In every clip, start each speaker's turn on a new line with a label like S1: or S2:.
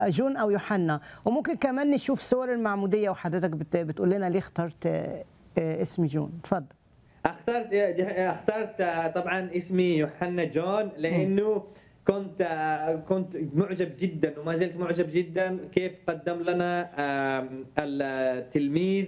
S1: جون او يوحنا وممكن كمان نشوف صور المعموديه وحضرتك بت- بتقول لنا ليه اخترت آه، آه، اسم جون اتفضل
S2: اخترت اخترت طبعا اسمي يوحنا جون لانه كنت كنت معجب جدا وما زلت معجب جدا كيف قدم لنا آم، التلميذ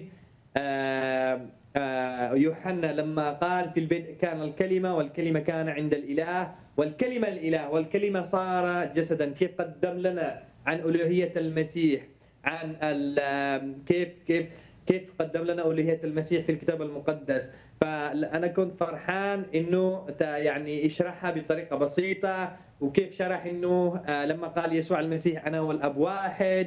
S2: آم، آه، يوحنا لما قال في البدء كان الكلمه والكلمه كان عند الاله والكلمه الاله والكلمه صار جسدا كيف قدم لنا عن الوهيه المسيح عن ال- كيف كيف كيف قدم لنا الوهيه المسيح في الكتاب المقدس فانا كنت فرحان انه تا- يعني يشرحها بطريقه بسيطه وكيف شرح انه آه، لما قال يسوع المسيح انا والاب واحد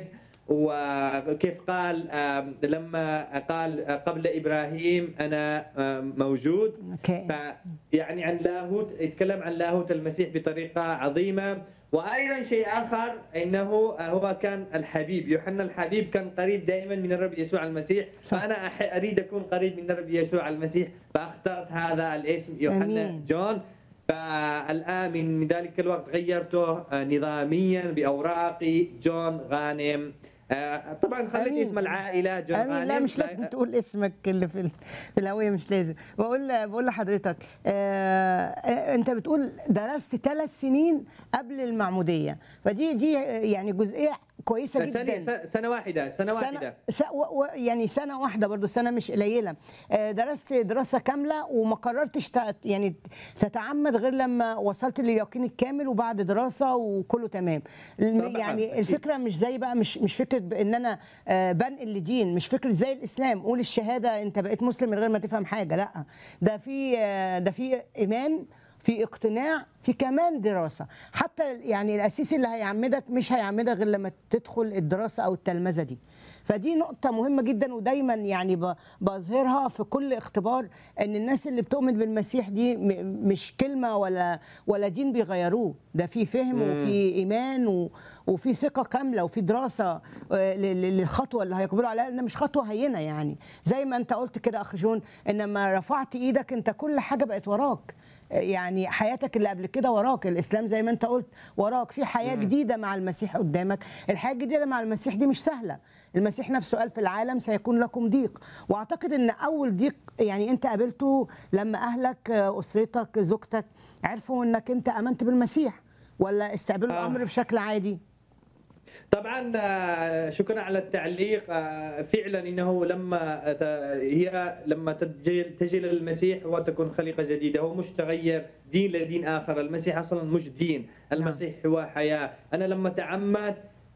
S2: وكيف قال آم، لما قال آه، قبل ابراهيم انا آم، موجود
S1: اوكي
S2: فيعني عن لاهوت يتكلم عن لاهوت المسيح بطريقه عظيمه وايضا شيء اخر انه هو كان الحبيب يوحنا الحبيب كان قريب دائما من الرب يسوع المسيح
S1: صح.
S2: فانا أح- اريد اكون قريب من الرب يسوع المسيح فاخترت هذا الاسم يوحنا
S1: أمين.
S2: جون فالان من ذلك الوقت غيرته آه، نظاميا باوراقي جون غانم آه، طبعا خليت
S1: أمين.
S2: اسم العائله جون
S1: امين لا
S2: غانم
S1: مش لازم تقول اسمك اللي في ال- في الهويه مش لازم بقول بقول لحضرتك آه آه، انت بتقول درست ثلاث سنين قبل المعموديه فدي دي يعني جزئيه كويسه
S2: سنة,
S1: جدا
S2: سنة- سنه واحده سنه واحده
S1: س... و... و... يعني سنه واحده برضو سنه مش قليله آه، درست دراسه كامله وما قررتش ت... يعني تتعمد غير لما وصلت لليقين الكامل وبعد دراسه وكله تمام
S2: طبعاً،
S1: يعني
S2: أكيد.
S1: الفكره مش زي بقى مش مش فكره ان انا آه، بنقل لدين مش فكره زي الاسلام قول الشهاده انت بقيت مسلم من غير ما تفهم حاجه لا ده في آه، ده في ايمان في اقتناع في كمان دراسه حتى يعني الاسيس اللي هيعمدك مش هيعمدك غير لما تدخل الدراسه او التلمذه دي فدي نقطة مهمة جدا ودايما يعني ب- بظهرها في كل اختبار ان الناس اللي بتؤمن بالمسيح دي م- مش كلمة ولا ولا دين بيغيروه ده في فهم وفي ايمان و- وفي ثقة كاملة وفي دراسة آه، ل- ل- للخطوة اللي هيقبلوا عليها لان مش خطوة هينة يعني زي ما انت قلت كده اخ جون ان لما رفعت ايدك انت كل حاجة بقت وراك يعني حياتك اللي قبل كده وراك الاسلام زي ما انت قلت وراك في حياه جديده مع المسيح قدامك الحياه الجديده مع المسيح دي مش سهله المسيح نفسه قال في العالم سيكون لكم ضيق واعتقد ان اول ضيق يعني انت قابلته لما اهلك اسرتك زوجتك عرفوا انك انت امنت بالمسيح ولا استقبلوا
S2: آه.
S1: الامر بشكل عادي
S2: طبعا آه، شكرا على التعليق آه، فعلا انه لما ت- هي لما تجي تجي للمسيح وتكون خليقه جديده هو مش تغير دين لدين اخر المسيح اصلا مش دين المسيح هو حياه انا لما تعمد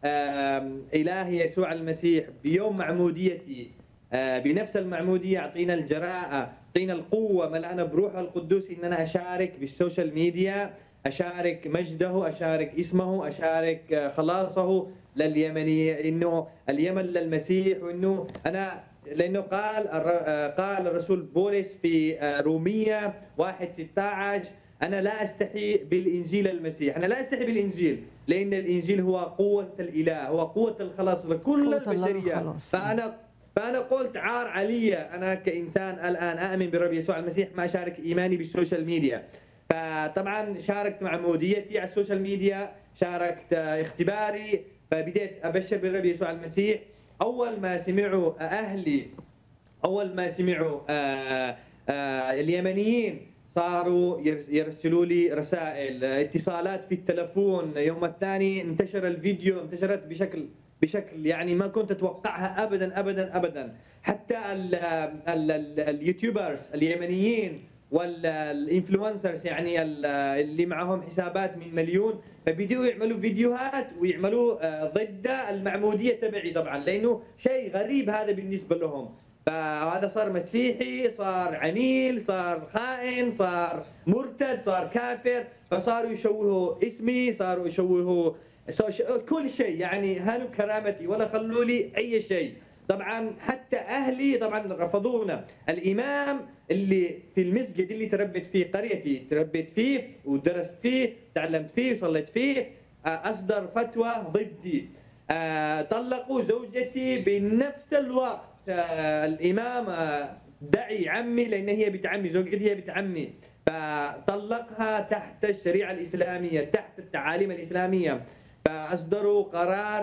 S2: آم، الهي يسوع المسيح بيوم معموديتي آه، بنفس المعموديه اعطينا الجراءه اعطينا القوه ملأنا بروح القدوس ان انا اشارك بالسوشيال ميديا اشارك مجده اشارك اسمه اشارك آه، خلاصه لليمني انه اليمن للمسيح وانه انا لانه قال الر- آه، قال الرسول بولس في آه، روميه 1 16 انا لا استحي بالانجيل المسيح انا لا استحي بالانجيل لان الانجيل هو قوه الاله هو قوه الخلاص لكل
S1: قوة الله
S2: البشريه
S1: للخلاص.
S2: فانا فانا قلت عار علي انا كانسان الان اؤمن برب يسوع المسيح ما اشارك ايماني بالسوشيال ميديا فطبعا شاركت معموديتي على السوشيال ميديا شاركت آه، اختباري فبديت ابشر بالرب يسوع المسيح اول ما سمعوا اهلي اول ما سمعوا آه آه اليمنيين صاروا يرس- يرسلوا لي رسائل آه، اتصالات في التلفون يوم الثاني انتشر الفيديو انتشرت بشكل بشكل يعني ما كنت اتوقعها ابدا ابدا ابدا حتى ال ال ال اليوتيوبرز اليمنيين والانفلونسرز يعني ال- اللي معهم حسابات من مليون فبدأوا يعملوا فيديوهات ويعملوا آه، ضد المعمودية تبعي طبعا لأنه شيء غريب هذا بالنسبة لهم فهذا صار مسيحي صار عميل صار خائن صار مرتد صار كافر فصاروا يشوهوا اسمي صاروا يشوهوا سوش- كل شيء يعني هانوا كرامتي ولا خلوا لي أي شيء طبعا حتى اهلي طبعا رفضونا الامام اللي في المسجد اللي تربيت فيه قريتي تربيت فيه ودرست فيه تعلمت فيه وصليت فيه آه، اصدر فتوى ضدي آه، طلقوا زوجتي بنفس الوقت آه، الامام آه، دعي عمي لان هي بنت عمي زوجتي هي بنت عمي فطلقها تحت الشريعه الاسلاميه تحت التعاليم الاسلاميه فاصدروا قرار